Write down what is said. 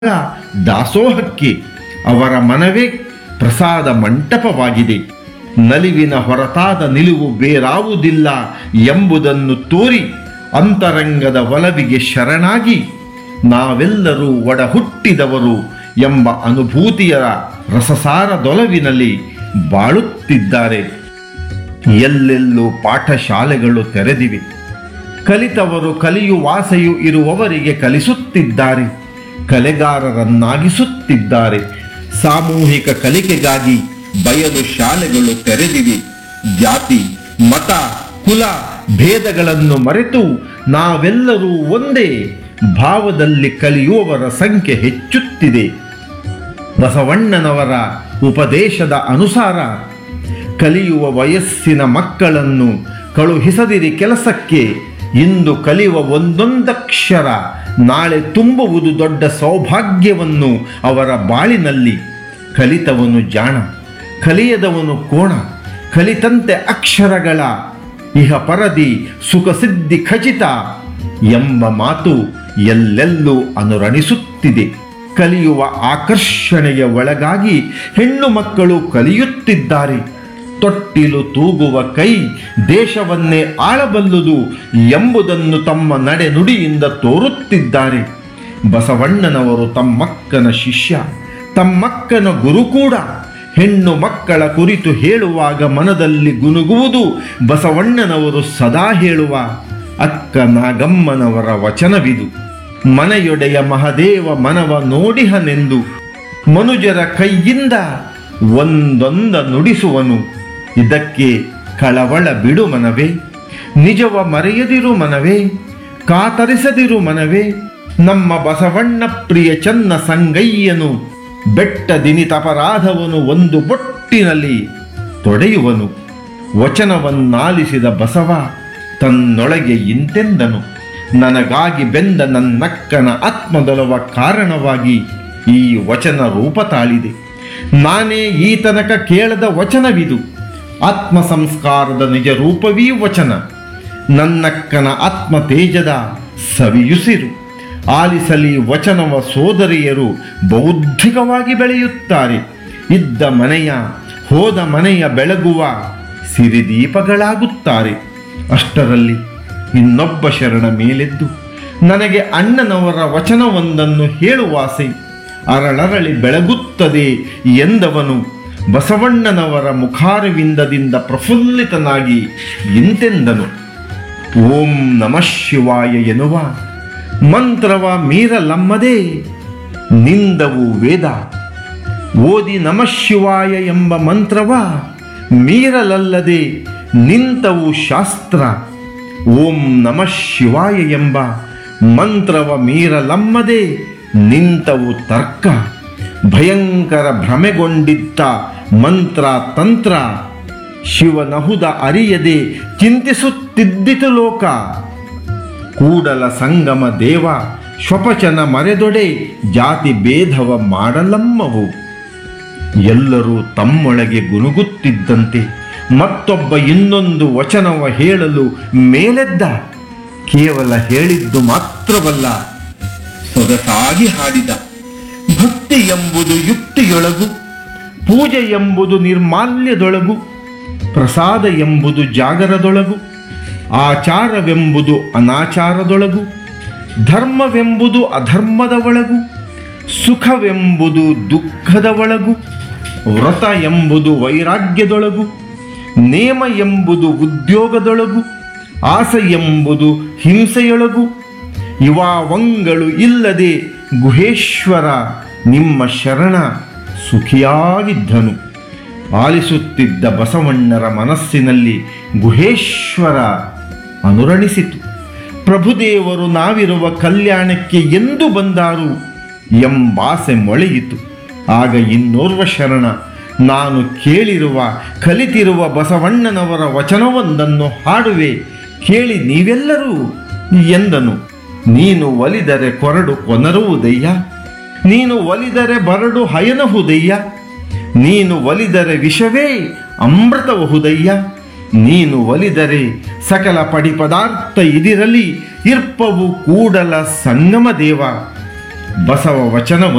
ದಾಸೋಹಕ್ಕೆ ಅವರ ಮನವೇ ಪ್ರಸಾದ ಮಂಟಪವಾಗಿದೆ ನಲಿವಿನ ಹೊರತಾದ ನಿಲುವು ಬೇರಾವುದಿಲ್ಲ ಎಂಬುದನ್ನು ತೋರಿ ಅಂತರಂಗದ ಒಲವಿಗೆ ಶರಣಾಗಿ ನಾವೆಲ್ಲರೂ ಒಡ ಹುಟ್ಟಿದವರು ಎಂಬ ಅನುಭೂತಿಯ ರಸಸಾರದೊಲವಿನಲ್ಲಿ ಬಾಳುತ್ತಿದ್ದಾರೆ ಎಲ್ಲೆಲ್ಲೂ ಪಾಠಶಾಲೆಗಳು ತೆರೆದಿವೆ ಕಲಿತವರು ಕಲಿಯುವಾಸೆಯು ಇರುವವರಿಗೆ ಕಲಿಸುತ್ತಿದ್ದಾರೆ ಕಲೆಗಾರರನ್ನಾಗಿಸುತ್ತಿದ್ದಾರೆ ಸಾಮೂಹಿಕ ಕಲಿಕೆಗಾಗಿ ಬಯಲು ಶಾಲೆಗಳು ತೆರೆದಿವೆ ಜಾತಿ ಮತ ಕುಲ ಭೇದಗಳನ್ನು ಮರೆತು ನಾವೆಲ್ಲರೂ ಒಂದೇ ಭಾವದಲ್ಲಿ ಕಲಿಯುವವರ ಸಂಖ್ಯೆ ಹೆಚ್ಚುತ್ತಿದೆ ಬಸವಣ್ಣನವರ ಉಪದೇಶದ ಅನುಸಾರ ಕಲಿಯುವ ವಯಸ್ಸಿನ ಮಕ್ಕಳನ್ನು ಕಳುಹಿಸದಿರಿ ಕೆಲಸಕ್ಕೆ ಇಂದು ಕಲಿಯುವ ಒಂದೊಂದಕ್ಷರ ನಾಳೆ ತುಂಬುವುದು ದೊಡ್ಡ ಸೌಭಾಗ್ಯವನ್ನು ಅವರ ಬಾಳಿನಲ್ಲಿ ಕಲಿತವನು ಜಾಣ ಕಲಿಯದವನು ಕೋಣ ಕಲಿತಂತೆ ಅಕ್ಷರಗಳ ಇಹ ಪರದಿ ಸುಖಸಿದ್ಧಿ ಖಚಿತ ಎಂಬ ಮಾತು ಎಲ್ಲೆಲ್ಲೂ ಅನುರಣಿಸುತ್ತಿದೆ ಕಲಿಯುವ ಆಕರ್ಷಣೆಯ ಒಳಗಾಗಿ ಹೆಣ್ಣು ಮಕ್ಕಳು ಕಲಿಯುತ್ತಿದ್ದಾರೆ ತೊಟ್ಟಿಲು ತೂಗುವ ಕೈ ದೇಶವನ್ನೇ ಆಳಬಲ್ಲುದು ಎಂಬುದನ್ನು ತಮ್ಮ ನಡೆನುಡಿಯಿಂದ ತೋರುತ್ತಿದ್ದಾರೆ ಬಸವಣ್ಣನವರು ತಮ್ಮಕ್ಕನ ಶಿಷ್ಯ ತಮ್ಮಕ್ಕನ ಗುರು ಕೂಡ ಹೆಣ್ಣು ಮಕ್ಕಳ ಕುರಿತು ಹೇಳುವಾಗ ಮನದಲ್ಲಿ ಗುನುಗುವುದು ಬಸವಣ್ಣನವರು ಸದಾ ಹೇಳುವ ಅಕ್ಕ ನಾಗಮ್ಮನವರ ವಚನವಿದು ಮನೆಯೊಡೆಯ ಮಹದೇವ ಮನವ ನೋಡಿಹನೆಂದು ಮನುಜರ ಕೈಯಿಂದ ಒಂದೊಂದ ನುಡಿಸುವನು ಇದಕ್ಕೆ ಕಳವಳ ಬಿಡು ಮನವೇ ನಿಜವ ಮರೆಯದಿರು ಮನವೇ ಕಾತರಿಸದಿರು ಮನವೇ ನಮ್ಮ ಬಸವಣ್ಣ ಪ್ರಿಯ ಚನ್ನ ಸಂಗಯ್ಯನು ಬೆಟ್ಟ ದಿನಿತಪರಾಧವನು ಒಂದು ಬೊಟ್ಟಿನಲ್ಲಿ ತೊಡೆಯುವನು ವಚನವನ್ನಾಲಿಸಿದ ಬಸವ ತನ್ನೊಳಗೆ ಇಂತೆಂದನು ನನಗಾಗಿ ಬೆಂದ ನನ್ನಕ್ಕನ ಆತ್ಮದೊಲವ ಕಾರಣವಾಗಿ ಈ ವಚನ ರೂಪ ತಾಳಿದೆ ನಾನೇ ಈ ತನಕ ಕೇಳದ ವಚನವಿದು ಆತ್ಮ ಸಂಸ್ಕಾರದ ನಿಜ ರೂಪವೀ ವಚನ ನನ್ನಕ್ಕನ ಆತ್ಮ ತೇಜದ ಸವಿಯುಸಿರು ಆಲಿಸಲಿ ವಚನವ ಸೋದರಿಯರು ಬೌದ್ಧಿಕವಾಗಿ ಬೆಳೆಯುತ್ತಾರೆ ಇದ್ದ ಮನೆಯ ಹೋದ ಮನೆಯ ಬೆಳಗುವ ಸಿರಿದೀಪಗಳಾಗುತ್ತಾರೆ ಅಷ್ಟರಲ್ಲಿ ಇನ್ನೊಬ್ಬ ಶರಣ ಮೇಲೆದ್ದು ನನಗೆ ಅಣ್ಣನವರ ವಚನವೊಂದನ್ನು ಹೇಳುವಾಸೆ ಅರಳರಳಿ ಬೆಳಗುತ್ತದೆ ಎಂದವನು ಬಸವಣ್ಣನವರ ಮುಖಾರವಿಂದದಿಂದ ಪ್ರಫುಲ್ಲಿತನಾಗಿ ಇಂತೆಂದನು ಓಂ ನಮಃ ಶಿವಾಯ ಎನ್ನುವ ಮಂತ್ರವ ಮೀರಲಮ್ಮದೇ ನಿಂದವು ವೇದ ಓದಿ ನಮಃ ಶಿವಾಯ ಎಂಬ ಮಂತ್ರವ ಮೀರಲಲ್ಲದೆ ನಿಂತವು ಶಾಸ್ತ್ರ ಓಂ ನಮಃ ಶಿವಾಯ ಎಂಬ ಮಂತ್ರವ ಮೀರಲಮ್ಮದೆ ನಿಂತವು ತರ್ಕ ಭಯಂಕರ ಭ್ರಮೆಗೊಂಡಿದ್ದ ಮಂತ್ರ ತಂತ್ರ ಶಿವನಹುದ ಅರಿಯದೆ ಚಿಂತಿಸುತ್ತಿದ್ದಿತು ಲೋಕ ಕೂಡಲ ಸಂಗಮ ದೇವ ಶ್ವಪಚನ ಮರೆದೊಡೆ ಜಾತಿ ಭೇದವ ಮಾಡಲಮ್ಮವು ಎಲ್ಲರೂ ತಮ್ಮೊಳಗೆ ಗುನುಗುತ್ತಿದ್ದಂತೆ ಮತ್ತೊಬ್ಬ ಇನ್ನೊಂದು ವಚನವ ಹೇಳಲು ಮೇಲೆದ್ದ ಕೇವಲ ಹೇಳಿದ್ದು ಮಾತ್ರವಲ್ಲ ಸೊಗಸಾಗಿ ಹಾಡಿದ ಭಕ್ತಿ ಎಂಬುದು ಯುಕ್ತಿಯೊಳಗು ಪೂಜೆ ಎಂಬುದು ನಿರ್ಮಾಲ್ಯದೊಳಗು ಪ್ರಸಾದ ಎಂಬುದು ಜಾಗರದೊಳಗು ಆಚಾರವೆಂಬುದು ಅನಾಚಾರದೊಳಗು ಧರ್ಮವೆಂಬುದು ಅಧರ್ಮದ ಒಳಗು ಸುಖವೆಂಬುದು ದುಃಖದ ಒಳಗು ವ್ರತ ಎಂಬುದು ವೈರಾಗ್ಯದೊಳಗು ನೇಮ ಎಂಬುದು ಉದ್ಯೋಗದೊಳಗು ಆಸೆ ಎಂಬುದು ಹಿಂಸೆಯೊಳಗು ಇವಾವಂಗಳು ಇಲ್ಲದೆ ಗುಹೇಶ್ವರ ನಿಮ್ಮ ಶರಣ ಸುಖಿಯಾಗಿದ್ದನು ಆಲಿಸುತ್ತಿದ್ದ ಬಸವಣ್ಣರ ಮನಸ್ಸಿನಲ್ಲಿ ಗುಹೇಶ್ವರ ಅನುರಣಿಸಿತು ಪ್ರಭುದೇವರು ನಾವಿರುವ ಕಲ್ಯಾಣಕ್ಕೆ ಎಂದು ಬಂದಾರು ಎಂಬಾಸೆ ಮೊಳೆಯಿತು ಆಗ ಇನ್ನೋರ್ವ ಶರಣ ನಾನು ಕೇಳಿರುವ ಕಲಿತಿರುವ ಬಸವಣ್ಣನವರ ವಚನವೊಂದನ್ನು ಹಾಡುವೆ ಕೇಳಿ ನೀವೆಲ್ಲರೂ ಎಂದನು ನೀನು ಒಲಿದರೆ ಕೊರಡು ಕೊನರುವುದಯ್ಯ ನೀನು ಒಲಿದರೆ ಬರಡು ಹಯನಹುದಯ್ಯ ನೀನು ಒಲಿದರೆ ವಿಷವೇ ಅಮೃತಬಹುದಯ್ಯ ನೀನು ಒಲಿದರೆ ಸಕಲ ಪಡಿ ಪದಾರ್ಥ ಇದಿರಲಿ ಇರ್ಪವು ಕೂಡಲ ಸಂಗಮ ದೇವ ಬಸವ ವಚನ